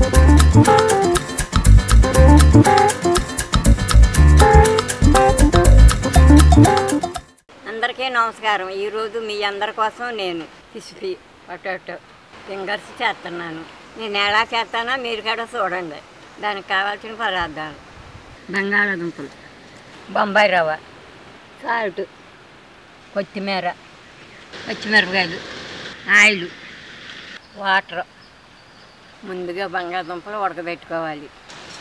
అందరికీ నమస్కారం ఈరోజు మీ అందరి కోసం నేను కిసిపి పొటాటో ఫింగర్స్ చేస్తున్నాను నేను ఎలా చేస్తానో మీరు కూడా చూడండి దానికి కావాల్సిన పదార్థాలు బంగాళాదుంపలు బొంబాయి రవ్వ సాల్ట్ కొత్తిమీర పచ్చిమిరపకాయలు ఆయిల్ వాటర్ ముందుగా బంగాళదుంపలు ఉడకబెట్టుకోవాలి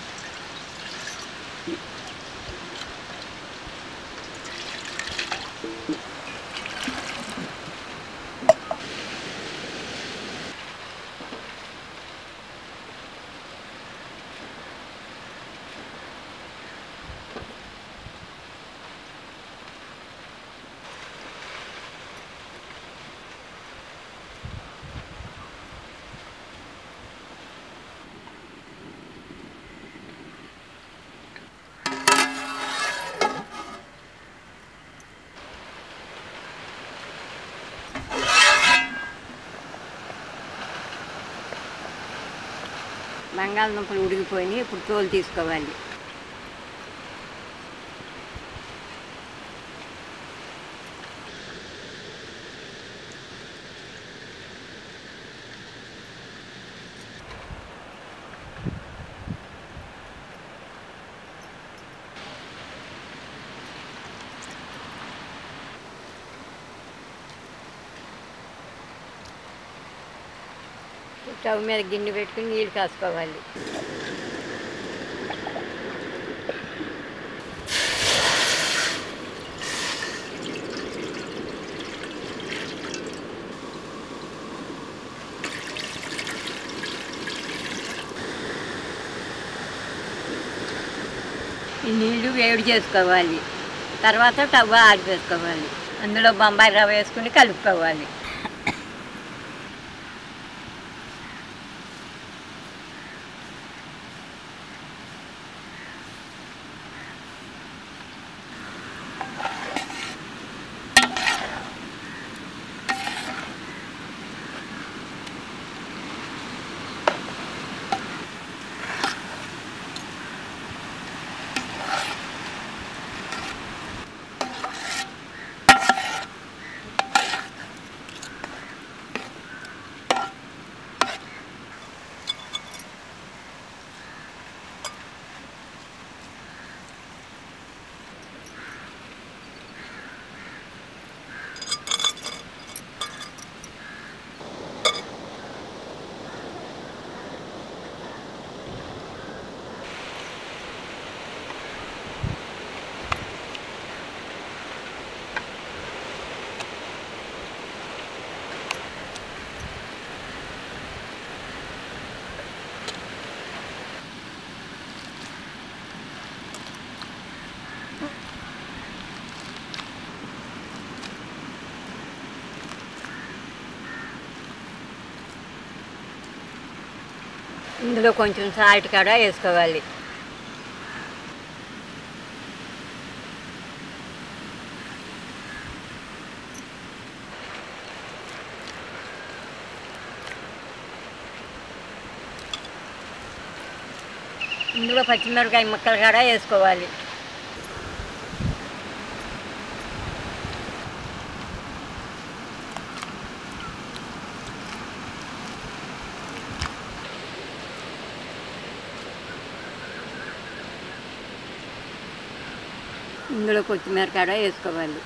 బంగాళదుంపలు ఉడికిపోయి ఇప్పుడు తోలు తీసుకోవాలి స్టవ్ మీద గిన్నె పెట్టుకుని నీళ్ళు కాసుకోవాలి ఈ నీళ్లు వేడి చేసుకోవాలి తర్వాత టవ్వ ఆడిపేసుకోవాలి అందులో బొంబాయి రవ్వ వేసుకుని కలుపుకోవాలి ఇందులో కొంచెం సాల్ట్ కూడా వేసుకోవాలి ఇందులో పచ్చిమిరపకాయ ముక్కలు కూడా వేసుకోవాలి ఇందులో కొత్తిమీర కూడా వేసుకోవాలి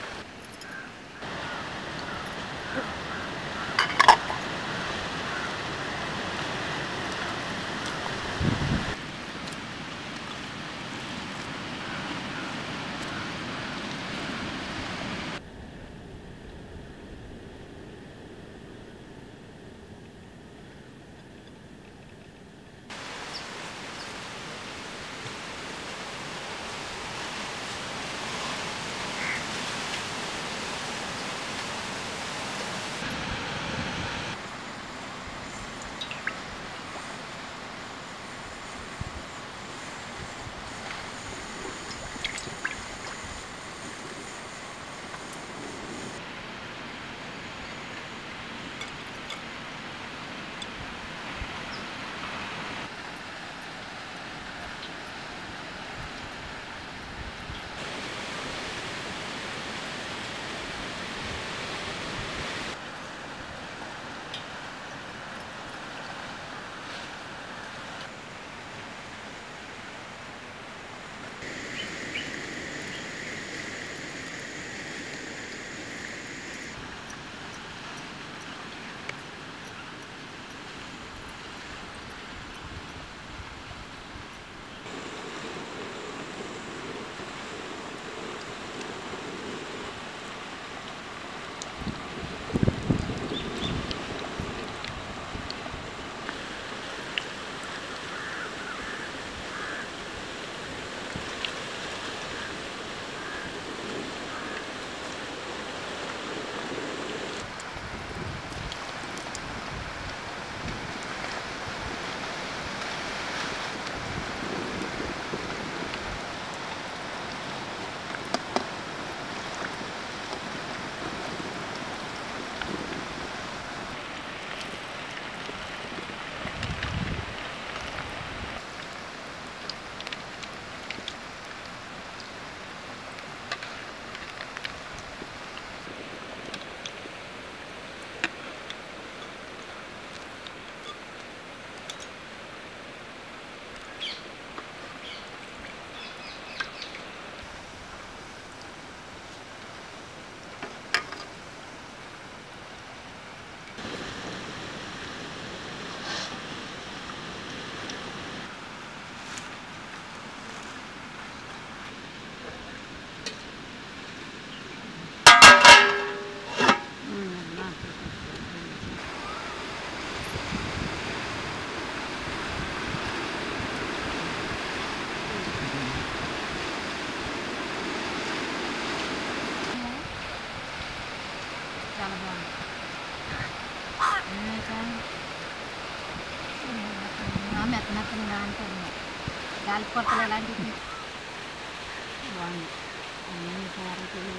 మెత్త మెత్తగా ఉంటుంది గాలి పొట్టలు ఎలాంటివి బాగుంది అన్నీ క్యారెట్లు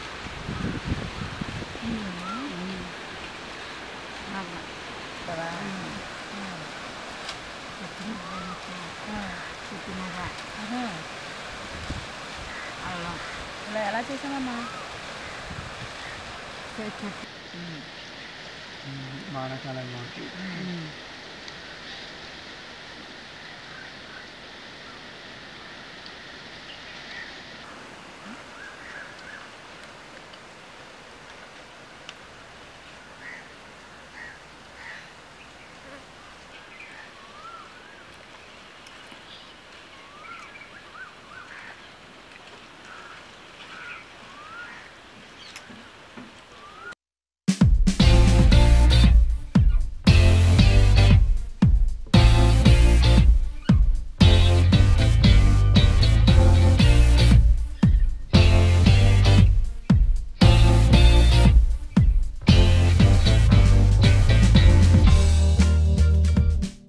కదా పుట్టినగా అల్లం ఇలా ఎలా చేసామమ్మా చెట్టు వానాకాలంలో